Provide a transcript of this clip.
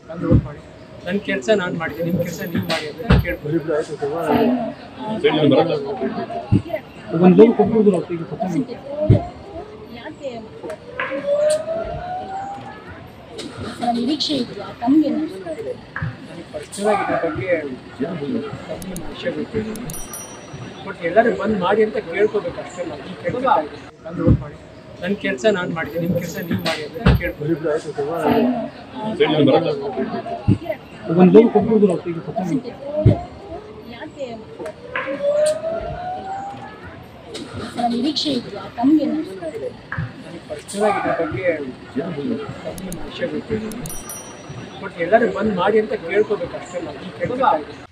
ಬಂದು ಓಟ್ ಮಾಡಿ ನನ್ನ ಕೆಲಸ ನಾನು ಮಾಡಿದ್ದೀನಿ ನಿಮ್ಮ ಕೆಲಸ ನೀವು ಮಾಡಿ ಅಂತ ಕೇಳ್ಬೋದು ಒಂದು ಲೋನ್ ಕೊಟ್ಬಿಡ್ದು ನಾವು ಈಗ ಕೊಟ್ಟು ಯಾಕೆ ಸರ್ ನಿರೀಕ್ಷೆ ಇದೆಯಾ ತಮಗೆ ನನಗೆ ಪರ್ಸನಲ್ ಆಗಿ ಇದ್ರ ಬಗ್ಗೆ ಕಮ್ಮಿ ವಿಷಯ ಗೊತ್ತಿಲ್ಲ ಬಟ್ ಎಲ್ಲರೂ ಬಂದು ಮಾಡಿ ಅಂತ ಕೇಳ್ಕೋಬೇಕು ಅಷ್ಟೇ ನಾವು ಈ ಕೆಲಸ ಬಂದು ಓಟ್ ಮಾಡಿ ನನ್ನ ಕೆಲಸ ನಾನು ಮಾಡಿದ್ದೀನಿ ನಿಮ್ಮ ಕೆಲಸ ನೀವು ಮಾಡಿ ಅಂತ ಕೇಳ್ಬೋದು ಒಂದು ಲೋನ್ ಕೊಟ್ಬಿಡ್ದು ನಾವು ಈಗ ಕೊಟ್ಟು ಯಾಕೆ ಸರ್ ನಿರೀಕ್ಷೆ ಇದೆಯಾ ತಮಗೆ ನನಗೆ ಪರ್ಸನಲ್ ಆಗಿ ಇದ್ರ ಬಗ್ಗೆ ಕಮ್ಮಿ ವಿಷಯ ಗೊತ್ತಿಲ್ಲ ಬಟ್ ಎಲ್ಲರೂ ಬಂದು ಮಾಡಿ ಅಂತ ಕೇಳ್ಕೋಬೇಕು ಅಷ್ಟೇ ನಾವು ಈ ಕೆಲಸ